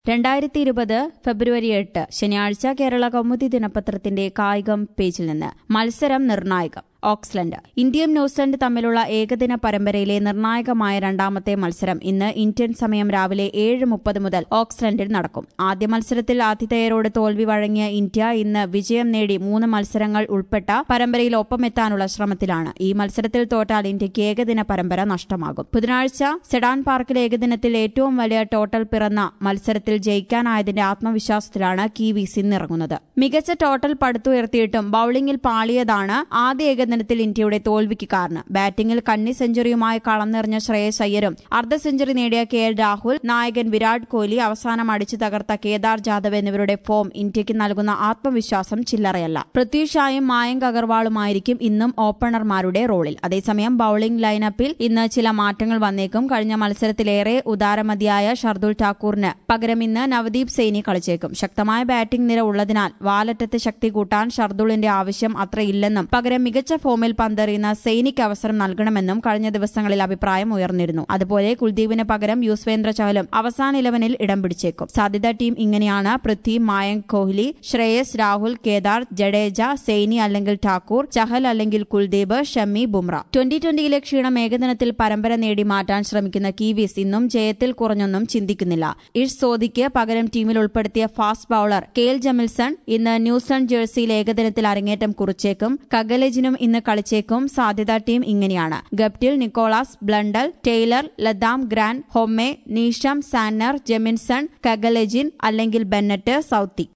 രണ്ടായിരത്തി ഇരുപത് ഫെബ്രുവരി എട്ട് ശനിയാഴ്ച കേരള കൗമുദി ദിനപത്രത്തിന്റെ കായികം പേജിൽ നിന്ന് മത്സരം നിർണായകം ഓക്സ്ലൻഡ് ഇന്ത്യയും ന്യൂസിലൻഡ് തമ്മിലുള്ള ഏകദിന പരമ്പരയിലെ നിർണായകമായ രണ്ടാമത്തെ മത്സരം ഇന്ന് ഇന്ത്യൻ സമയം രാവിലെ ഏഴ് മുപ്പത് മുതൽ ഓക്സ്ലൻഡിൽ നടക്കും ആദ്യ മത്സരത്തിൽ ആതിഥേയരോട് തോൽവി വഴങ്ങിയ ഇന്ത്യ ഇന്ന് വിജയം നേടി മൂന്ന് മത്സരങ്ങൾ ഉൾപ്പെട്ട പരമ്പരയിൽ ഒപ്പമെത്താനുള്ള ശ്രമത്തിലാണ് ഈ മത്സരത്തിൽ തോറ്റാൽ ഇന്ത്യക്ക് ഏകദിന പരമ്പര നഷ്ടമാകും ബുധനാഴ്ച സെഡാൻ പാർക്കിൽ ഏകദിനത്തിൽ ഏറ്റവും വലിയ ടോട്ടൽ പിറന്ന മത്സരത്തിൽ ജയിക്കാനായതിന്റെ ആത്മവിശ്വാസത്തിലാണ് കീവീസ് ഇന്നിറങ്ങുന്നത് മികച്ച ടോട്ടൽ പടുത്തുയർത്തിയിട്ടും ബൌളിംഗിൽ പാളിയതാണ് ആദ്യ ഏകദിനത്തിൽ ഇന്ത്യയുടെ തോൽവിക്ക് കാരണം ബാറ്റിംഗിൽ കന്നി സെഞ്ചുറിയുമായി കളന്നെറിഞ്ഞ ശ്രേയസ് അയ്യരും അർദ്ധ സെഞ്ചുറി നേടിയ കെ എൽ രാഹുൽ നായകൻ വിരാട് കോഹ്ലി അവസാനം അടിച്ചു തകർത്ത കേദാർ ജാദവ് എന്നിവരുടെ ഫോം ഇന്ത്യക്ക് നൽകുന്ന ആത്മവിശ്വാസം ചില്ലറയല്ല പൃഥ്വി ഷായും മായങ്ക് അഗർവാളുമായിരിക്കും ഇന്നും ഓപ്പണർമാരുടെ റോളിൽ അതേസമയം ബൌളിംഗ് ലൈനപ്പിൽ ഇന്ന് ചില മാറ്റങ്ങൾ വന്നേക്കും കഴിഞ്ഞ മത്സരത്തിലേറെ ഉദാരമതിയായ ഷർദുൽ ഠാക്കൂറിന് പകരം ഇന്ന് നവദീപ് സൈനി കളിച്ചേക്കും ശക്തമായ ബാറ്റിംഗ് നിര ഉള്ളതിനാൽ വാലറ്റത്ത് ശക്തി കൂട്ടാൻ ഷർദുളിന്റെ ആവശ്യം അത്രയില്ലെന്നും പകരം മികച്ച ഫോമിൽ പന്തെറിയുന്ന സൈനിക്ക് അവസരം നൽകണമെന്നും കഴിഞ്ഞ ദിവസങ്ങളിൽ അഭിപ്രായം ഉയർന്നിരുന്നു അതുപോലെ കുൽദീപിന് പകരം യുസ്വേന്ദ്ര ചഹലും അവസാന ഇലവനിൽ ഇടം പിടിച്ചേക്കും സാധ്യത ടീം ഇങ്ങനെയാണ് പൃഥ്വി മായങ്ക് കോഹ്ലി ശ്രേയസ് രാഹുൽ കേദാർ ജഡേജ സൈനി അല്ലെങ്കിൽ ഠാക്കൂർ ചഹൽ അല്ലെങ്കിൽ കുൽദീപ് ഷമ്മി ബുംറ ട്വന്റി ട്വന്റിയിലെ ക്ഷീണം ഏകദിനത്തിൽ പരമ്പര നേടി മാറ്റാൻ ശ്രമിക്കുന്ന കീവീസ് ഇന്നും ജയത്തിൽ കുറഞ്ഞൊന്നും ചിന്തിക്കുന്നില്ല ഇഷ് സോദിക്ക് പകരം ടീമിൽ ഉൾപ്പെടുത്തിയ ഫാസ്റ്റ് ബൌളർ കെയിൽ ജമിൽസൺ ഇന്ന് ന്യൂസിലൻഡ് ജേഴ്സിയിൽ ഏകദിനത്തിൽ അരങ്ങേറ്റം കുറിച്ചേക്കും കഗലേജിനും ഇന്ന് കളിച്ചേക്കും സാധ്യതാ ടീം ഇങ്ങനെയാണ് Guptill Nicholas Blundell Taylor Latham Grandhomme Neesham Santner Jamieson Kuggeleijn അല്ലെങ്കിൽ ബെന്നറ്റ് സൌത്തി